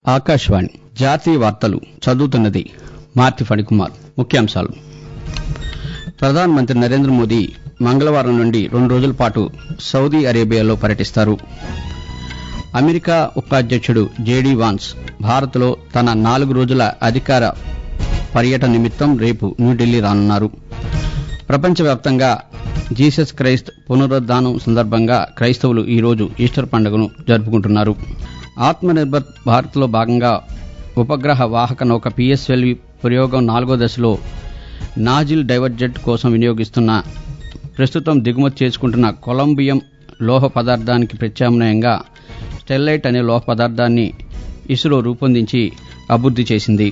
ఆకాశవాణి జాతీయ వార్తలు చదువుతున్నది మార్తి ఫణికుమార్ ముఖ్యాంశాలు ప్రధానమంత్రి నరేంద్ర మోదీ మంగళవారం నుండి రెండు రోజుల పాటు సౌదీ అరేబియాలో పర్యటిస్తారు అమెరికా ఉపాధ్యక్షుడు జేడీ వాన్స్ భారత్లో తన నాలుగు రోజుల అధికార పర్యటన నిమిత్తం రేపు న్యూఢిల్లీ రానున్నారు ప్రపంచవ్యాప్తంగా జీసస్ క్రైస్ట్ పునరుద్ధానం సందర్భంగా క్రైస్తవులు ఈరోజు ఈస్టర్ పండుగను జరుపుకుంటున్నారు ఆత్మనిర్భర్ భారత్లో భాగంగా ఉపగ్రహ వాహక నౌక పిఎస్ఎల్వి ప్రయోగం నాలుగో దశలో నాజిల్ డైవర్జెట్ కోసం వినియోగిస్తున్న ప్రస్తుతం దిగుమతి చేసుకుంటున్న కొలంబియం లోహ పదార్థానికి ప్రత్యామ్నాయంగా స్టెల్లైట్ అనే లోహ పదార్థాన్ని ఇస్రో రూపొందించి అభివృద్ధి చేసింది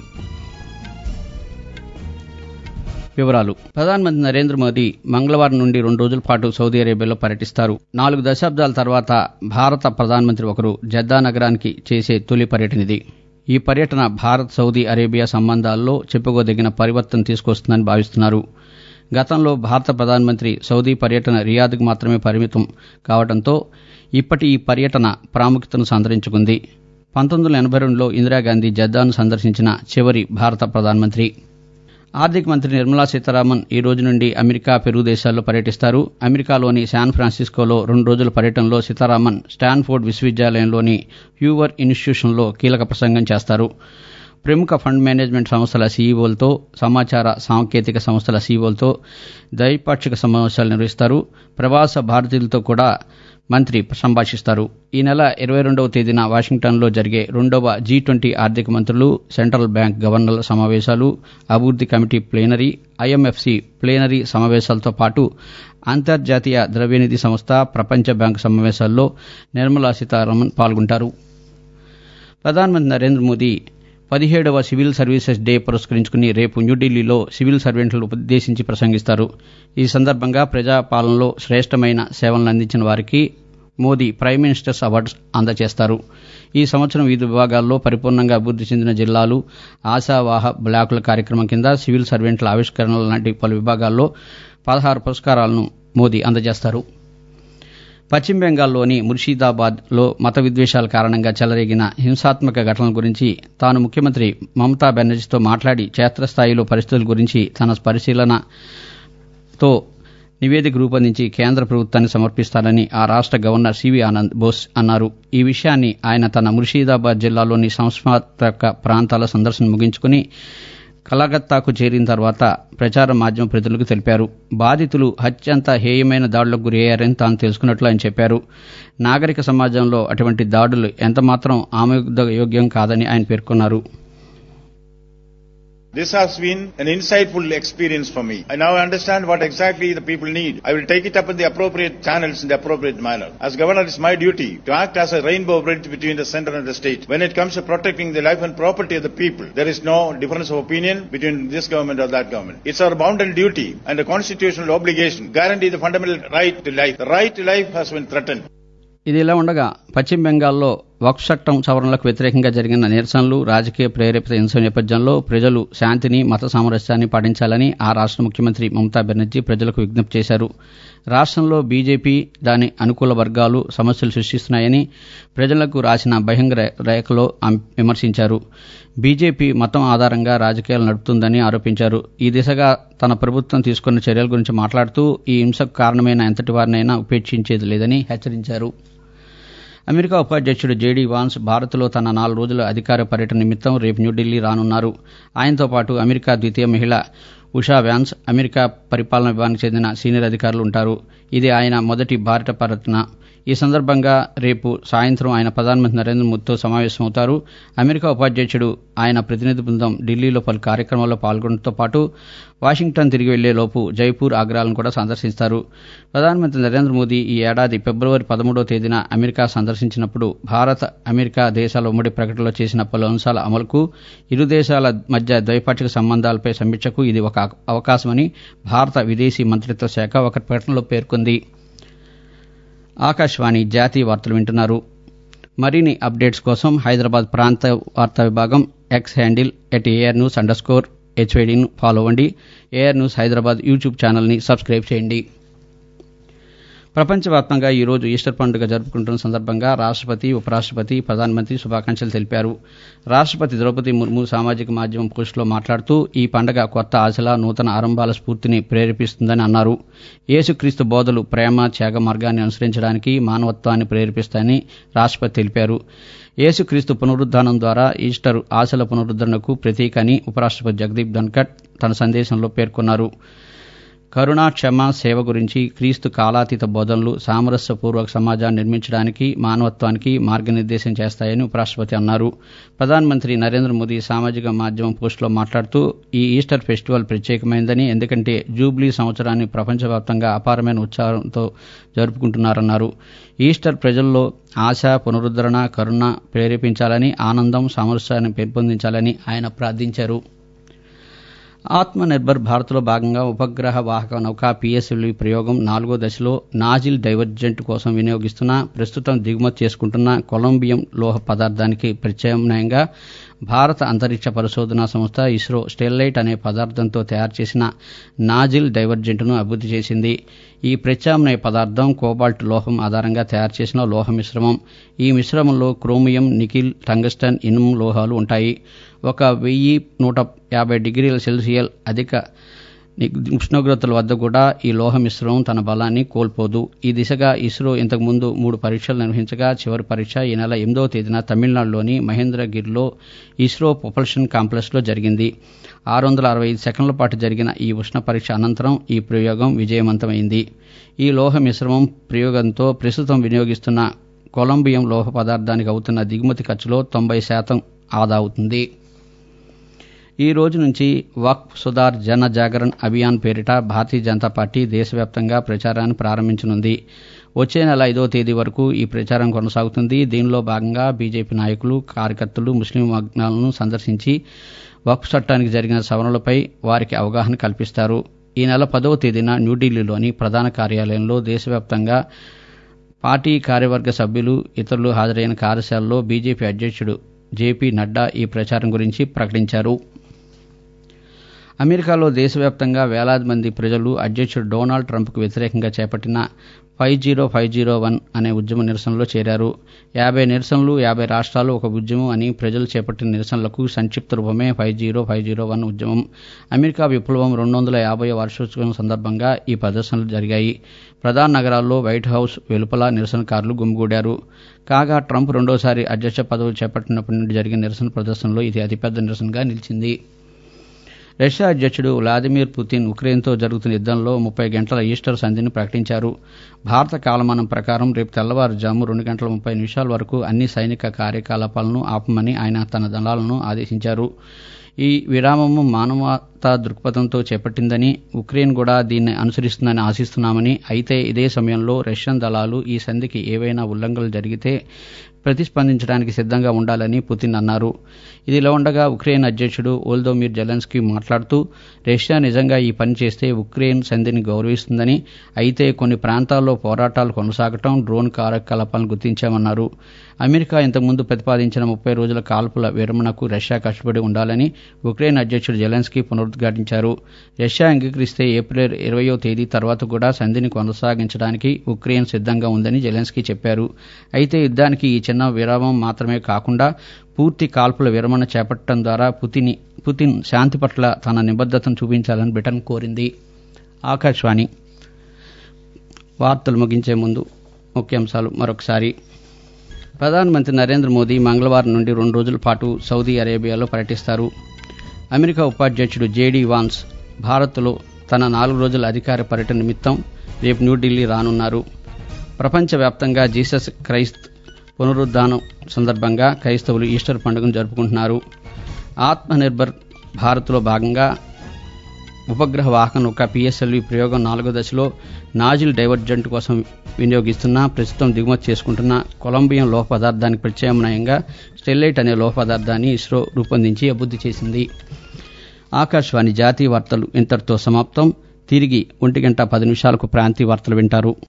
వివరాలు ప్రధానమంత్రి నరేంద్ర మోదీ మంగళవారం నుండి రెండు రోజుల పాటు సౌదీ అరేబియాలో పర్యటిస్తారు నాలుగు దశాబ్దాల తర్వాత భారత ప్రధానమంత్రి ఒకరు జద్దా నగరానికి చేసే తొలి పర్యటన ఇది ఈ పర్యటన భారత్ సౌదీ అరేబియా సంబంధాల్లో చెప్పుకోదగిన పరివర్తన తీసుకొస్తుందని భావిస్తున్నారు గతంలో భారత ప్రధానమంత్రి సౌదీ పర్యటన రియాద్కు మాత్రమే పరిమితం కావడంతో ఇప్పటి ఈ పర్యటన ప్రాముఖ్యతను సంతరించుకుంది పంతొమ్మిది వందల ఎనభై రెండులో ఇందిరాగాంధీ జద్దాను సందర్శించిన చివరి భారత ప్రధానమంత్రి ఆర్థిక మంత్రి నిర్మలా సీతారామన్ ఈ రోజు నుండి అమెరికా పెరు దేశాల్లో పర్యటిస్తారు అమెరికాలోని శాన్ ఫ్రాన్సిస్కోలో రెండు రోజుల పర్యటనలో సీతారామన్ స్టాన్ఫోర్డ్ విశ్వవిద్యాలయంలోని హ్యూవర్ ఇన్స్టిట్యూషన్లో కీలక ప్రసంగం చేస్తారు ప్రముఖ ఫండ్ మేనేజ్మెంట్ సంస్థల సీఈఓలతో సమాచార సాంకేతిక సంస్థల సీఈఓలతో ద్వైపాక్షిక సమావేశాలు నిర్వహిస్తారు ప్రవాస భారతీయులతో కూడా మంత్రి సంభాషిస్తారు ఈ నెల ఇరవై రెండవ తేదీన వాషింగ్టన్లో జరిగే రెండవ జీ ట్వంటీ ఆర్థిక మంత్రులు సెంట్రల్ బ్యాంక్ గవర్నర్ల సమావేశాలు అభివృద్ది కమిటీ ప్లేనరీ ఐఎంఎఫ్సి ప్లేనరీ సమావేశాలతో పాటు అంతర్జాతీయ ద్రవ్యనిధి సంస్థ ప్రపంచ బ్యాంకు సమావేశాల్లో నిర్మలా సీతారామన్ పాల్గొంటారు ప్రధానమంత్రి నరేంద్ర మోదీ పదిహేడవ సివిల్ సర్వీసెస్ డే పురస్కరించుకుని రేపు న్యూఢిల్లీలో సివిల్ సర్వెంట్లను ఉద్దేశించి ప్రసంగిస్తారు ఈ సందర్భంగా ప్రజాపాలనలో శ్రేష్టమైన సేవలను అందించిన వారికి మోదీ ప్రైమ్ మినిస్టర్స్ అవార్డ్స్ అందజేస్తారు ఈ సంవత్సరం వివిధ విభాగాల్లో పరిపూర్ణంగా అభివృద్ది చెందిన జిల్లాలు ఆశావాహ బ్లాకుల కార్యక్రమం కింద సివిల్ సర్వెంట్ల ఆవిష్కరణల లాంటి పలు విభాగాల్లో పదహారు పురస్కారాలను మోదీ అందజేస్తారు పశ్చిమ బెంగాల్లోని ముర్షిదాబాద్ లో మత విద్వేషాల కారణంగా చెలరేగిన హింసాత్మక ఘటనల గురించి తాను ముఖ్యమంత్రి మమతా బెనర్జీతో మాట్లాడి క్షేత్రస్థాయిలో పరిస్థితుల గురించి తన పరిశీలనతో నివేదిక రూపొందించి కేంద్ర ప్రభుత్వాన్ని సమర్పిస్తానని ఆ రాష్ట గవర్నర్ సివి ఆనంద్ బోస్ అన్నారు ఈ విషయాన్ని ఆయన తన ముర్షిదాబాద్ జిల్లాలోని సంస్మారక ప్రాంతాల సందర్శన ముగించుకుని కలకత్తాకు చేరిన తర్వాత ప్రచార మాధ్యమ ప్రతినిధులకు తెలిపారు బాధితులు అత్యంత హేయమైన దాడులకు గురయ్యారని తాను తెలుసుకున్నట్లు ఆయన చెప్పారు నాగరిక సమాజంలో అటువంటి దాడులు ఎంతమాత్రం ఆమోదయోగ్యం కాదని ఆయన పేర్కొన్నారు This has been an insightful experience for me. I now understand what exactly the people need. I will take it up in the appropriate channels in the appropriate manner. As governor, it's my duty to act as a rainbow bridge between the center and the state. When it comes to protecting the life and property of the people, there is no difference of opinion between this government or that government. It's our bounden duty and a constitutional obligation guarantee the fundamental right to life. The right to life has been threatened. ఇది ఇలా ఉండగా పశ్చిమ బెంగాల్లో వక్ఫ్ చట్టం సవరణలకు వ్యతిరేకంగా జరిగిన నిరసనలు రాజకీయ ప్రేరేపిత హింస నేపథ్యంలో ప్రజలు శాంతిని మత సామరస్యాన్ని పాటించాలని ఆ రాష్ట ముఖ్యమంత్రి మమతా బెనర్జీ ప్రజలకు విజ్ఞప్తి చేశారు రాష్ట్రంలో బీజేపీ దాని అనుకూల వర్గాలు సమస్యలు సృష్టిస్తున్నాయని ప్రజలకు రాసిన బహిరంగ రేఖలో విమర్శించారు బీజేపీ మతం ఆధారంగా రాజకీయాలు నడుపుతుందని ఆరోపించారు ఈ దిశగా తన ప్రభుత్వం తీసుకున్న చర్యల గురించి మాట్లాడుతూ ఈ హింసకు కారణమైన ఎంతటి వారినైనా ఉపేక్షించేది లేదని హెచ్చరించారు అమెరికా ఉపాధ్యక్షుడు జేడీ వాన్స్ భారత్లో తన నాలుగు రోజుల అధికార పర్యటన నిమిత్తం రేపు న్యూఢిల్లీ రానున్నారు ఆయనతో పాటు అమెరికా ద్వితీయ మహిళ ఉషా వ్యాన్స్ అమెరికా పరిపాలనా విభాగానికి చెందిన సీనియర్ అధికారులు ఉంటారు ఇది ఆయన మొదటి భారత పర్యటన ఈ సందర్భంగా రేపు సాయంత్రం ఆయన ప్రధానమంత్రి నరేంద్ర మోదీతో సమావేశమవుతారు అమెరికా ఉపాధ్యక్షుడు ఆయన ప్రతినిధి బృందం ఢిల్లీలో పలు కార్యక్రమాల్లో పాల్గొనడంతో పాటు వాషింగ్టన్ తిరిగి వెళ్లేలోపు జైపూర్ ఆగ్రాలను కూడా సందర్శిస్తారు ప్రధానమంత్రి నరేంద్ర మోదీ ఈ ఏడాది ఫిబ్రవరి పదమూడవ తేదీన అమెరికా సందర్శించినప్పుడు భారత్ అమెరికా దేశాల ఉమ్మడి ప్రకటనలో చేసిన పలు అంశాల అమలుకు ఇరు దేశాల మధ్య ద్వైపాక్షిక సంబంధాలపై సమీక్షకు ఇది ఒక అవకాశమని భారత విదేశీ మంత్రిత్వ శాఖ ఒక ప్రకటనలో పేర్కొంది ఆకాశవాణి జాతీయ వార్తలు వింటున్నారు మరిన్ని అప్డేట్స్ కోసం హైదరాబాద్ ప్రాంత వార్తా విభాగం X handle at AR news underscore హెచ్వైడీను ఫాలో అవ్వండి ఏఆర్ న్యూస్ హైదరాబాద్ యూట్యూబ్ ఛానల్ని సబ్స్క్రైబ్ చేయండి ప్రపంచవ్యాప్తంగా ఈ రోజు ఈస్టర్ పండుగ జరుపుకుంటున్న సందర్భంగా రాష్ట్రపతి ఉపరాష్ట్రపతి ప్రధానమంత్రి శుభాకాంక్షలు తెలిపారు రాష్ట్రపతి ద్రౌపది ముర్ము సామాజిక మాధ్యమం పోస్టులో మాట్లాడుతూ ఈ పండుగ కొత్త ఆశల నూతన ఆరంభాల స్ఫూర్తిని ప్రేరేపిస్తుందని అన్నారు యేసుక్రీస్తు బోధలు ప్రేమ త్యాగ మార్గాన్ని అనుసరించడానికి మానవత్వాన్ని ప్రేరేపిస్తాయని రాష్ట్రపతి తెలిపారు యేసుక్రీస్తు పునరుద్ధానం ద్వారా ఈస్టర్ ఆశల పునరుద్ధరణకు ప్రతీక అని ఉపరాష్ట్రపతి జగదీప్ ధన్కర్ తన సందేశంలో పేర్కొన్నారు కరుణ క్షమ సేవ గురించి క్రీస్తు కాలాతీత బోధనలు సామరస్యపూర్వక సమాజాన్ని నిర్మించడానికి మానవత్వానికి మార్గనిర్దేశం చేస్తాయని ఉపరాష్ట్రపతి అన్నారు ప్రధానమంత్రి నరేంద్ర మోదీ సామాజిక మాధ్యమం పోస్టులో మాట్లాడుతూ ఈ ఈస్టర్ ఫెస్టివల్ ప్రత్యేకమైందని ఎందుకంటే జూబ్లీ సంవత్సరాన్ని ప్రపంచవ్యాప్తంగా అపారమైన ఉత్సాహంతో జరుపుకుంటున్నారన్నారు ఈస్టర్ ప్రజల్లో ఆశ పునరుద్ధరణ కరుణ ప్రేరేపించాలని ఆనందం సామరస్యాన్ని పెంపొందించాలని ఆయన ప్రార్థించారు ఆత్మ నిర్భర్ భారత్లో భాగంగా ఉపగ్రహ వాహక నౌక పిఎస్ఎల్వి ప్రయోగం నాలుగో దశలో నాజిల్ డైవర్జెంట్ కోసం వినియోగిస్తున్న ప్రస్తుతం దిగుమతి చేసుకుంటున్న కొలంబియం లోహ పదార్థానికి ప్రత్యామ్నాయంగా భారత అంతరిక్ష పరిశోధనా సంస్థ ఇస్రో స్టెల్లైట్ అనే పదార్థంతో తయారు చేసిన నాజిల్ డైవర్జెంట్ను అభివృద్ధి చేసింది ఈ ప్రత్యామ్నాయ పదార్థం కోబాల్ట్ లోహం ఆధారంగా తయారు చేసిన లోహ మిశ్రమం ఈ మిశ్రమంలో క్రోమియం నికిల్ టంగస్టన్ ఇనుము లోహాలు ఉంటాయి ఒక వెయ్యి నూట యాభై డిగ్రీల సెల్సియల్ అధిక ఉష్ణోగ్రతల వద్ద కూడా ఈ లోహ మిశ్రమం తన బలాన్ని కోల్పోదు ఈ దిశగా ఇస్రో ఇంతకుముందు మూడు పరీక్షలు నిర్వహించగా చివరి పరీక్ష ఈ నెల ఎనిమిదవ తేదీన తమిళనాడులోని మహేంద్రగిరిలో ఇస్రో ప్రొపల్షన్ కాంప్లెక్స్లో జరిగింది ఆరు వందల అరవై ఐదు సెకండ్ల పాటు జరిగిన ఈ ఉష్ణ పరీక్ష అనంతరం ఈ ప్రయోగం విజయవంతమైంది ఈ లోహ మిశ్రమం ప్రయోగంతో ప్రస్తుతం వినియోగిస్తున్న కొలంబియం లోహ పదార్థానికి అవుతున్న దిగుమతి ఖర్చులో తొంభై శాతం ఆదా అవుతుంది ఈ రోజు నుంచి వక్ఫ్ సుధార్ జన జాగరణ్ అభియాన్ పేరిట భారతీయ జనతా పార్టీ దేశవ్యాప్తంగా ప్రచారాన్ని ప్రారంభించనుంది వచ్చే నెల ఐదో తేదీ వరకు ఈ ప్రచారం కొనసాగుతుంది దీనిలో భాగంగా బీజేపీ నాయకులు కార్యకర్తలు ముస్లిం మగ్నాలను సందర్శించి వక్ఫ్ చట్టానికి జరిగిన సవరణలపై వారికి అవగాహన కల్పిస్తారు ఈ నెల పదవ తేదీన న్యూఢిల్లీలోని ప్రధాన కార్యాలయంలో దేశవ్యాప్తంగా పార్టీ కార్యవర్గ సభ్యులు ఇతరులు హాజరైన కార్యశాలలో బీజేపీ అధ్యక్షుడు జేపీ నడ్డా ఈ ప్రచారం గురించి ప్రకటించారు అమెరికాలో దేశవ్యాప్తంగా వేలాది మంది ప్రజలు అధ్యక్షుడు డొనాల్డ్ ట్రంప్కు వ్యతిరేకంగా చేపట్టిన five zero five zero one అనే ఉద్యమ నిరసనలో చేరారు యాభై నిరసనలు యాభై రాష్ట్రాలు ఒక ఉద్యమం అని ప్రజలు చేపట్టిన నిరసనలకు సంక్షిప్త రూపమే five zero five zero one ఉద్యమం అమెరికా విప్లవం రెండు వందల యాభై వార్షికోత్సవం సందర్భంగా ఈ ప్రదర్శనలు జరిగాయి ప్రధాన నగరాల్లో వైట్ హౌస్ వెలుపల నిరసనకారులు గుమిగూడారు కాగా ట్రంప్ రెండోసారి అధ్యక్ష పదవి చేపట్టినప్పటి నుండి జరిగిన నిరసన ప్రదర్శనలో ఇది అతిపెద్ద నిరసనగా నిలిచింది రష్యా అధ్యక్షుడు వ్లాదిమిర్ పుతిన్ ఉక్రెయిన్తో జరుగుతున్న యుద్దంలో ముప్పై గంటల ఈస్టర్ సంధిని ప్రకటించారు భారత కాలమానం ప్రకారం రేపు తెల్లవారుజాము రెండు గంటల ముప్పై నిమిషాల వరకు అన్ని సైనిక కార్యకలాపాలను ఆపమని ఆయన తన దళాలను ఆదేశించారు ఈ విరామము మానవతా దృక్పథంతో చేపట్టిందని ఉక్రెయిన్ కూడా దీన్ని అనుసరిస్తుందని ఆశిస్తున్నామని అయితే ఇదే సమయంలో రష్యన్ దళాలు ఈ సంధికి ఏవైనా ఉల్లంఘనలు జరిగితే ప్రతిస్పందించడానికి సిద్ధంగా ఉండాలని పుతిన్ అన్నారు ఇదిలా ఉండగా ఉక్రెయిన్ అధ్యక్షుడు ఓల్దోమిర్ జెలెన్స్కీ మాట్లాడుతూ రష్యా నిజంగా ఈ పని చేస్తే ఉక్రెయిన్ సంధిని గౌరవిస్తుందని అయితే కొన్ని ప్రాంతాల్లో పోరాటాలు కొనసాగటం డ్రోన్ కార్యకలాపాలను గుర్తించామన్నారు అమెరికా ఇంతకుముందు ప్రతిపాదించిన ముప్పై రోజుల కాల్పుల విరమణకు రష్యా కష్టపడి ఉండాలని ఉక్రెయిన్ అధ్యక్షుడు జెలెన్స్కీ పునరుద్ఘాటించారు రష్యా అంగీకరిస్తే ఏప్రిల్ ఇరవయో తేదీ తర్వాత కూడా సంధిని కొనసాగించడానికి ఉక్రెయిన్ సిద్ధంగా ఉందని జెలెన్స్కీ చెప్పారు అయితే యుద్ధానికి ఈ చిన్న విరామం మాత్రమే కాకుండా పూర్తి కాల్పుల విరమణ చేపట్టడం ద్వారా పుతిని పుతిన్ శాంతి పట్ల తన నిబద్దతను చూపించాలని బ్రిటన్ కోరింది ఆకాశవాణి వార్తలు ముగించే ముందు ముఖ్యాంశాలు మరొకసారి ప్రధానమంత్రి నరేంద్ర మోదీ మంగళవారం నుండి రెండు రోజుల పాటు సౌదీ అరేబియాలో పర్యటిస్తారు అమెరికా ఉపాధ్యక్షుడు జేడీ వాన్స్ భారత్లో తన నాలుగు రోజుల అధికార పర్యటన నిమిత్తం రేపు న్యూఢిల్లీ రానున్నారు ప్రపంచవ్యాప్తంగా జీసస్ క్రైస్త్ పునరుద్ధానం సందర్భంగా క్రైస్తవులు ఈస్టర్ పండుగను జరుపుకుంటున్నారు ఆత్మనిర్భర్ భారత్లో భాగంగా ఉపగ్రహ వాహక నౌక పిఎస్ఎల్వి ప్రయోగం నాలుగో దశలో నాజిల్ డైవర్జెంట్ కోసం వినియోగిస్తున్న ప్రస్తుతం దిగుమతి చేసుకుంటున్న కొలంబియం లోహ పదార్థానికి ప్రత్యామ్నాయంగా స్టెల్లైట్ అనే లోహ పదార్థాన్ని ఇస్రో రూపొందించి అభివృద్ధి చేసింది ఆకాశవాణి జాతీయ వార్తలు ఇంతటితో సమాప్తం తిరిగి ఒంటి గంట పది నిమిషాలకు ప్రాంతీయ వార్తలు వింటారు